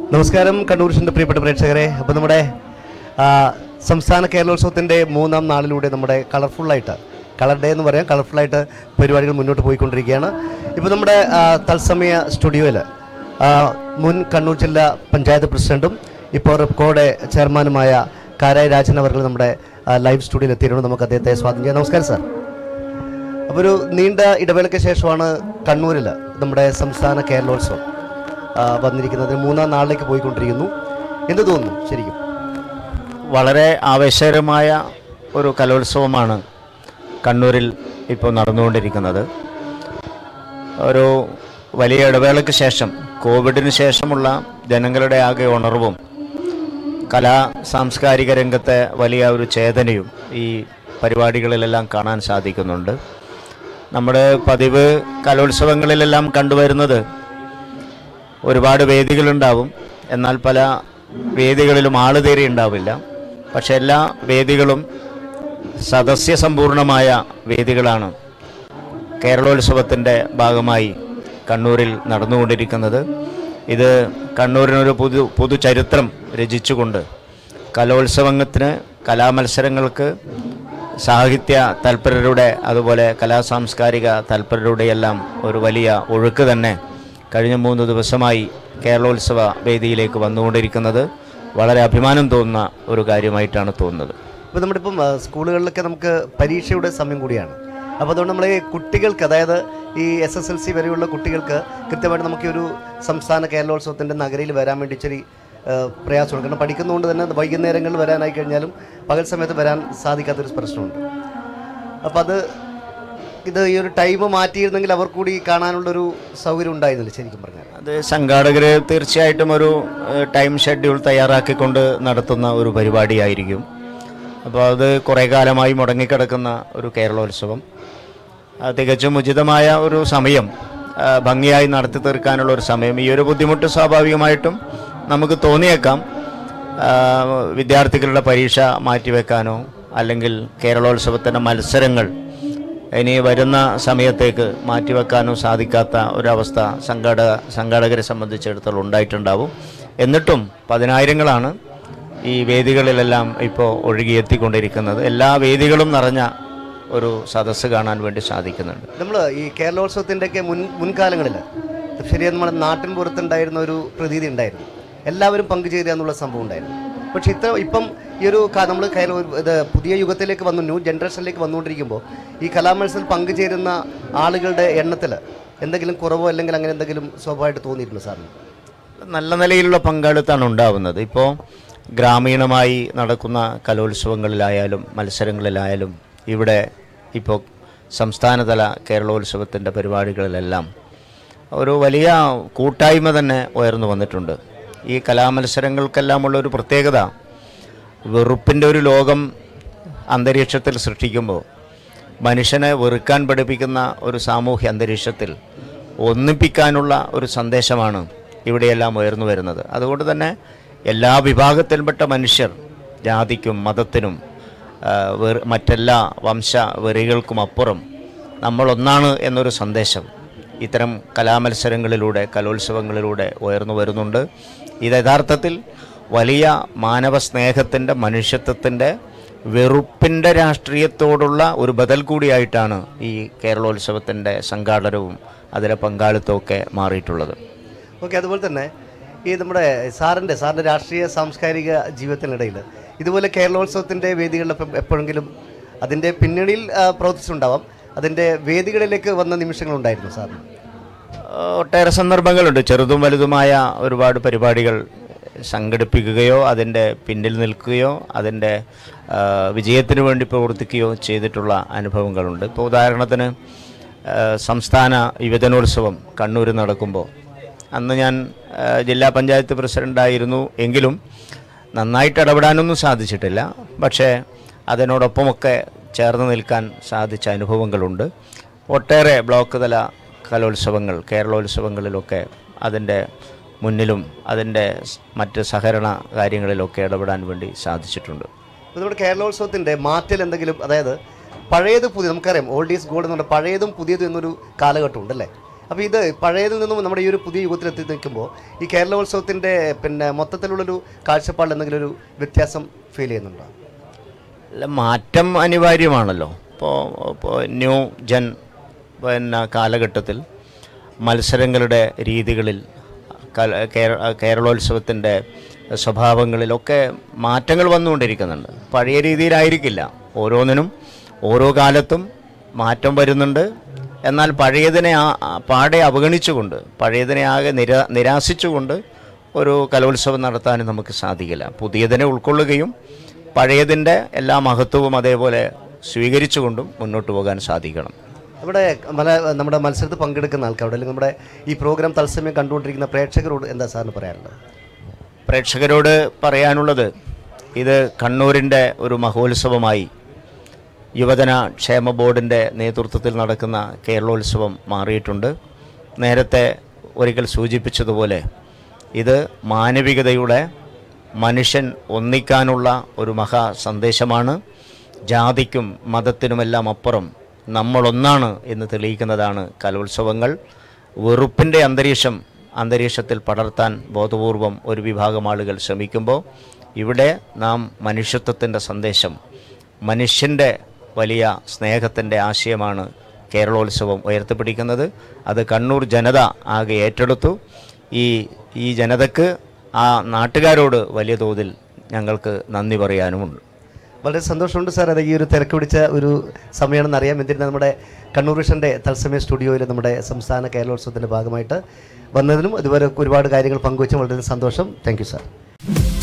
നമസ്കാരം കണ്ണൂരിൻ്റെ പ്രിയപ്പെട്ട പ്രേക്ഷകരെ അപ്പോൾ നമ്മുടെ ആ, സംസ്ഥാന കേരളോത്സവത്തിൻ്റെ മൂന്നാം നാളിലൂടെ നമ്മുടെ കളർഫുള്ളായിട്ട് കളർ ഡേ എന്ന് പറയാം കളർഫുള്ളായിട്ട് പരിപാടികൾ മുന്നോട്ട് പോയിക്കൊണ്ടിരിക്കുകയാണ് ഇപ്പോൾ നമ്മുടെ ആ, തത്സമയ സ്റ്റുഡിയോയിൽ മുൻ കണ്ണൂർ ജില്ലാ പഞ്ചായത്ത് പ്രസിഡന്റും ഇപ്പോൾ റിപ്കോയുടെ ചെയർമാനുമായ കാരായ രാജൻ അവർ നമ്മുടെ ആ, ലൈവ് സ്റ്റുഡിയോയിൽ എത്തിയിട്ടുണ്ട് നമുക്ക് അദ്ദേഹത്തെ സ്വാഗതം ചെയ്യാം നമസ്കാരം സാർ അപ്പോൾ ഒരു നീണ്ട ഇടവേളയ്ക്ക് ശേഷമാണ് കണ്ണൂരിൽ നമ്മുടെ സംസ്ഥാന കേരളോത്സവം ആ, വന്നിരിക്കുന്നത് മൂന്നാം നാളിലേക്ക് പോയിക്കൊണ്ടിരിക്കുന്നു എന്ത് തോന്നുന്നു ശരിക്കും വളരെ ആവേശകരമായ ഒരു കലോത്സവമാണ് കണ്ണൂരിൽ ഇപ്പോൾ നടന്നുകൊണ്ടിരിക്കുന്നത് ഒരു വലിയ ഇടവേളയ്ക്ക് ശേഷം കോവിഡിന് ശേഷമുള്ള ജനങ്ങളുടെ ആകെ ഉണർവും കലാ സാംസ്കാരിക രംഗത്തെ വലിയ ഒരു ചേതനയും ഈ പരിപാടികളിലെല്ലാം കാണാൻ സാധിക്കുന്നുണ്ട് നമ്മുടെ പതിവ് കലോത്സവങ്ങളിലെല്ലാം കണ്ടുവരുന്നത് ഒരുപാട് വേദികളുണ്ടാവും എന്നാൽ പല വേദികളിലും ആളുതേരി ഉണ്ടാവില്ല പക്ഷെ എല്ലാ വേദികളും സദസ്യസമ്പൂർണമായ വേദികളാണ് കേരളോത്സവത്തിൻ്റെ ഭാഗമായി കണ്ണൂരിൽ നടന്നുകൊണ്ടിരിക്കുന്നത് ഇത് കണ്ണൂരിനൊരു പുതു പുതുചരിത്രം രചിച്ചുകൊണ്ട് കലോത്സവത്തിന് കലാമത്സരങ്ങൾക്ക് സാഹിത്യ തൽപരരുടെ അതുപോലെ കലാസാംസ്കാരിക തൽപരരുടെയെല്ലാം ഒരു വലിയ ഒഴുക്ക് തന്നെ കഴിഞ്ഞ മൂന്ന് ദിവസമായി കേരളോത്സവ വേദിയിലേക്ക് വന്നുകൊണ്ടിരിക്കുന്നത് വളരെ അഭിമാനം തോന്നുന്ന ഒരു കാര്യമായിട്ടാണ് തോന്നുന്നത് ഇപ്പോൾ നമ്മുടെ ഇപ്പം ആ, സ്കൂളുകളിലൊക്കെ നമുക്ക് പരീക്ഷയുടെ സമയം കൂടിയാണ് അപ്പോൾ അതുകൊണ്ട് നമ്മൾ ഈ കുട്ടികൾക്ക് അതായത് ഈ എസ് എസ് എൽ സി വരെയുള്ള കുട്ടികൾക്ക് കൃത്യമായിട്ട് നമുക്ക് ഈ ഒരു സംസ്ഥാന കേരളോത്സവത്തിൻ്റെ നഗരയിൽ വരാൻ വേണ്ടി ഇച്ചിരി ആ, പ്രയാസമുണ്ട് കാരണം പഠിക്കുന്നതുകൊണ്ട് തന്നെ വൈകുന്നേരങ്ങളിൽ വരാനായി കഴിഞ്ഞാലും പകൽ സമയത്ത് വരാൻ സാധിക്കാത്തൊരു പ്രശ്നമുണ്ട് അപ്പോൾ അത് ഇത് ഈ ഒരു ടൈം മാറ്റിയിരുന്നെങ്കിൽ അവർ കൂടി കാണാനുള്ളൊരു സൗകര്യം ഉണ്ടായിരുന്നില്ല ശരിക്കും പറഞ്ഞാൽ അത് സംഘാടകർ തീർച്ചയായിട്ടും ഒരു ഏഹ്, ടൈം ഷെഡ്യൂൾ തയ്യാറാക്കിക്കൊണ്ട് നടത്തുന്ന ഒരു പരിപാടിയായിരിക്കും അപ്പോൾ അത് കുറേ കാലമായി മുടങ്ങിക്കിടക്കുന്ന ഒരു കേരളോത്സവം അത് തികച്ചും ഉചിതമായ ഒരു സമയം ആ, ഭംഗിയായി നടത്തി തീർക്കാനുള്ള ഒരു സമയം ഈ ഒരു ബുദ്ധിമുട്ട് സ്വാഭാവികമായിട്ടും നമുക്ക് തോന്നിയേക്കാം ആ, വിദ്യാർത്ഥികളുടെ പരീക്ഷ മാറ്റിവെക്കാനോ അല്ലെങ്കിൽ കേരളോത്സവത്തിൻ്റെ മത്സരങ്ങൾ ഇനി വരുന്ന സമയത്തേക്ക് മാറ്റിവെക്കാനോ സാധിക്കാത്ത ഒരവസ്ഥ സംഘാടക സംഘാടകരെ സംബന്ധിച്ചിടത്തോളം ഉണ്ടായിട്ടുണ്ടാവും എന്നിട്ടും പതിനായിരങ്ങളാണ് ഈ വേദികളിലെല്ലാം ഇപ്പോൾ ഒഴുകിയെത്തിക്കൊണ്ടിരിക്കുന്നത് എല്ലാ വേദികളും നിറഞ്ഞ ഒരു സദസ്സ് കാണാൻ വേണ്ടി സാധിക്കുന്നുണ്ട് നമ്മൾ ഈ കേരളോത്സവത്തിൻ്റെയൊക്കെ മുൻ മുൻകാലങ്ങളിൽ ശരിയാണ് നമ്മുടെ നാട്ടിൻ പുറത്തുണ്ടായിരുന്ന ഒരു പ്രതീതി ഉണ്ടായിരുന്നു എല്ലാവരും പങ്കുചേരുക എന്നുള്ള സംഭവം ഉണ്ടായിരുന്നു പക്ഷെ ഇത്ര ഇപ്പം ഈ ഒരു നമ്മൾ കേരള ഇത് പുതിയ യുഗത്തിലേക്ക് വന്നു ന്യൂ ജനറേഷനിലേക്ക് വന്നുകൊണ്ടിരിക്കുമ്പോൾ ഈ കലാമത്സരത്തിൽ പങ്കുചേരുന്ന ആളുകളുടെ എണ്ണത്തിൽ എന്തെങ്കിലും കുറവോ അല്ലെങ്കിൽ അങ്ങനെ എന്തെങ്കിലും സ്വാഭാവികമായിട്ട് തോന്നിയിരുന്നു സാറിന് നല്ല നിലയിലുള്ള പങ്കാളിത്തമാണ് ഉണ്ടാവുന്നത് ഇപ്പോൾ ഗ്രാമീണമായി നടക്കുന്ന കലോത്സവങ്ങളിലായാലും മത്സരങ്ങളിലായാലും ഇവിടെ ഇപ്പോൾ സംസ്ഥാനതല കേരളോത്സവത്തിൻ്റെ പരിപാടികളിലെല്ലാം ഒരു വലിയ കൂട്ടായ്മ തന്നെ ഉയർന്നു വന്നിട്ടുണ്ട് ഈ കലാമത്സരങ്ങൾക്കെല്ലാമുള്ള ഒരു പ്രത്യേകത വെറുപ്പിൻ്റെ ഒരു ലോകം അന്തരീക്ഷത്തിൽ സൃഷ്ടിക്കുമ്പോൾ മനുഷ്യനെ വെറുക്കാൻ പഠിപ്പിക്കുന്ന ഒരു സാമൂഹ്യ അന്തരീക്ഷത്തിൽ ഒന്നിപ്പിക്കാനുള്ള ഒരു സന്ദേശമാണ് ഇവിടെയെല്ലാം ഉയർന്നു വരുന്നത് അതുകൊണ്ട് തന്നെ എല്ലാ വിഭാഗത്തിൽപ്പെട്ട മനുഷ്യർ ജാതിക്കും മതത്തിനും ആ, വെറു- മറ്റെല്ലാ വംശ വെറികൾക്കും അപ്പുറം നമ്മളൊന്നാണ് എന്നൊരു സന്ദേശം ഇത്തരം കലാമത്സരങ്ങളിലൂടെ കലോത്സവങ്ങളിലൂടെ ഉയർന്നു വരുന്നുണ്ട് ഇത് യഥാർത്ഥത്തിൽ വലിയ മാനവ സ്നേഹത്തിൻ്റെ മനുഷ്യത്വത്തിൻ്റെ വെറുപ്പിൻ്റെ രാഷ്ട്രീയത്തോടുള്ള ഒരു ബദൽ കൂടിയായിട്ടാണ് ഈ കേരളോത്സവത്തിൻ്റെ സംഘാടനവും അതിലെ പങ്കാളിത്തവും ഒക്കെ മാറിയിട്ടുള്ളത് ഓക്കെ അതുപോലെ തന്നെ ഈ നമ്മുടെ സാറിൻ്റെ സാറിൻ്റെ രാഷ്ട്രീയ സാംസ്കാരിക ജീവിതത്തിനിടയിൽ ഇതുപോലെ കേരളോത്സവത്തിൻ്റെ വേദികളിൽ ഇപ്പം എപ്പോഴെങ്കിലും അതിൻ്റെ പിന്നണിയിൽ ആ, പ്രവർത്തിച്ചിട്ടുണ്ടാവാം അതിൻ്റെ വേദികളിലേക്ക് വന്ന നിമിഷങ്ങളുണ്ടായിരുന്നു സാറിന് ഒട്ടേറെ സന്ദർഭങ്ങളുണ്ട് ചെറുതും വലുതുമായ ഒരുപാട് പരിപാടികൾ സംഘടിപ്പിക്കുകയോ അതിൻ്റെ പിന്നിൽ നിൽക്കുകയോ അതിൻ്റെ ആ, വിജയത്തിന് വേണ്ടി പ്രവർത്തിക്കുകയോ ചെയ്തിട്ടുള്ള അനുഭവങ്ങളുണ്ട് ഇപ്പോൾ ഉദാഹരണത്തിന് ആ, സംസ്ഥാന യുവജനോത്സവം കണ്ണൂർ നടക്കുമ്പോൾ അന്ന് ഞാൻ ആ, ജില്ലാ പഞ്ചായത്ത് പ്രസിഡൻ്റായിരുന്നു എങ്കിലും നന്നായിട്ട് ഇടപെടാനൊന്നും സാധിച്ചിട്ടില്ല പക്ഷേ അതിനോടൊപ്പമൊക്കെ ചേർന്ന് നിൽക്കാൻ സാധിച്ച അനുഭവങ്ങളുണ്ട് ഒട്ടേറെ ബ്ലോക്ക് തല കലോത്സവങ്ങൾ കേരളോത്സവങ്ങളിലൊക്കെ അതിൻ്റെ മുന്നിലും അതിൻ്റെ സ് മറ്റ് സഹകരണ കാര്യങ്ങളിലൊക്കെ ഇടപെടാൻ വേണ്ടി സാധിച്ചിട്ടുണ്ട് അപ്പോൾ നമ്മുടെ കേരളോത്സവത്തിൻ്റെ മാറ്റൽ എന്തെങ്കിലും അതായത് പഴയത് പുതിയ നമുക്കറിയാം ഓൾഡ് ഈസ് ഗോൾഡ് എന്ന് പറഞ്ഞാൽ പഴയതും പുതിയതും എന്നൊരു കാലഘട്ടം ഉണ്ടല്ലേ അപ്പോൾ ഇത് പഴയതിൽ നിന്നും നമ്മുടെ ഈ ഒരു പുതിയ യുഗത്തിൽ എത്തി നിൽക്കുമ്പോൾ ഈ കേരളോത്സവത്തിൻ്റെ പിന്നെ മൊത്തത്തിലുള്ളൊരു കാഴ്ചപ്പാടിൽ എന്തെങ്കിലും ഒരു വ്യത്യാസം ഫീൽ ചെയ്യുന്നുണ്ടോ അല്ല മാറ്റം അനിവാര്യമാണല്ലോ ഇപ്പോൾ ഇപ്പോൾ ന്യൂ ജൻ പിന്നെ കാലഘട്ടത്തിൽ മത്സരങ്ങളുടെ രീതികളിൽ കല- കേര- കേരളോത്സവത്തിൻ്റെ സ്വഭാവങ്ങളിലൊക്കെ മാറ്റങ്ങൾ വന്നുകൊണ്ടിരിക്കുന്നുണ്ട് പഴയ രീതിയിലായിരിക്കില്ല ഓരോന്നിനും ഓരോ കാലത്തും മാറ്റം വരുന്നുണ്ട് എന്നാൽ പഴയതിനെ ആ ആ- പാടെ അവഗണിച്ചുകൊണ്ട് പഴയതിനെ ആകെ നിരാ നിരാശിച്ചുകൊണ്ട് ഒരു കലോത്സവം നടത്താനും നമുക്ക് സാധിക്കില്ല പുതിയതിനെ ഉൾക്കൊള്ളുകയും പഴയതിൻ്റെ എല്ലാ മഹത്വവും അതേപോലെ സ്വീകരിച്ചുകൊണ്ടും മുന്നോട്ട് പോകാൻ സാധിക്കണം നമ്മുടെ മല നമ്മുടെ മത്സരത്തിൽ പങ്കെടുക്കുന്ന ആൾക്കാരോട് അല്ലെങ്കിൽ നമ്മുടെ ഈ പ്രോഗ്രാം തത്സമയം കണ്ടുകൊണ്ടിരിക്കുന്ന പ്രേക്ഷകരോട് എന്താ സാറിന് പറയാനുള്ളത് പ്രേക്ഷകരോട് പറയാനുള്ളത് ഇത് കണ്ണൂരിൻ്റെ ഒരു മഹോത്സവമായി യുവജന ക്ഷേമ ബോർഡിൻ്റെ നേതൃത്വത്തിൽ നടക്കുന്ന കേരളോത്സവം മാറിയിട്ടുണ്ട് നേരത്തെ ഒരിക്കൽ സൂചിപ്പിച്ചതുപോലെ ഇത് മാനവികതയുടെ മനുഷ്യൻ ഒന്നിക്കാനുള്ള ഒരു മഹാ സന്ദേശമാണ് ജാതിക്കും മതത്തിനുമെല്ലാം അപ്പുറം നമ്മളൊന്നാണ് എന്ന് തെളിയിക്കുന്നതാണ് കലോത്സവങ്ങൾ വെറുപ്പിൻ്റെ അന്തരീക്ഷം അന്തരീക്ഷത്തിൽ പടർത്താൻ ബോധപൂർവം ഒരു വിഭാഗം ആളുകൾ ശ്രമിക്കുമ്പോൾ ഇവിടെ നാം മനുഷ്യത്വത്തിൻ്റെ സന്ദേശം മനുഷ്യൻ്റെ വലിയ സ്നേഹത്തിൻ്റെ ആശയമാണ് കേരളോത്സവം ഉയർത്തിപ്പിടിക്കുന്നത് അത് കണ്ണൂർ ജനത ആകെ ഏറ്റെടുത്തു ഈ ഈ ജനതക്ക് ആ നാട്ടുകാരോട് വലിയ തോതിൽ ഞങ്ങൾക്ക് നന്ദി പറയാനുമുണ്ട് വളരെ സന്തോഷമുണ്ട് സാർ അത് ഈ ഒരു തിരക്ക് പിടിച്ച ഒരു സമയമാണെന്ന് അറിയാം എന്തിനാ നമ്മുടെ കണ്ണൂർ വിഷൻ്റെ തത്സമയ സ്റ്റുഡിയോയിൽ നമ്മുടെ സംസ്ഥാന കേരളോത്സവത്തിൻ്റെ ഭാഗമായിട്ട് വന്നതിനും ഇതുവരെ ഒരുപാട് കാര്യങ്ങൾ പങ്കുവച്ചും വളരെ സന്തോഷം താങ്ക് യു സാർ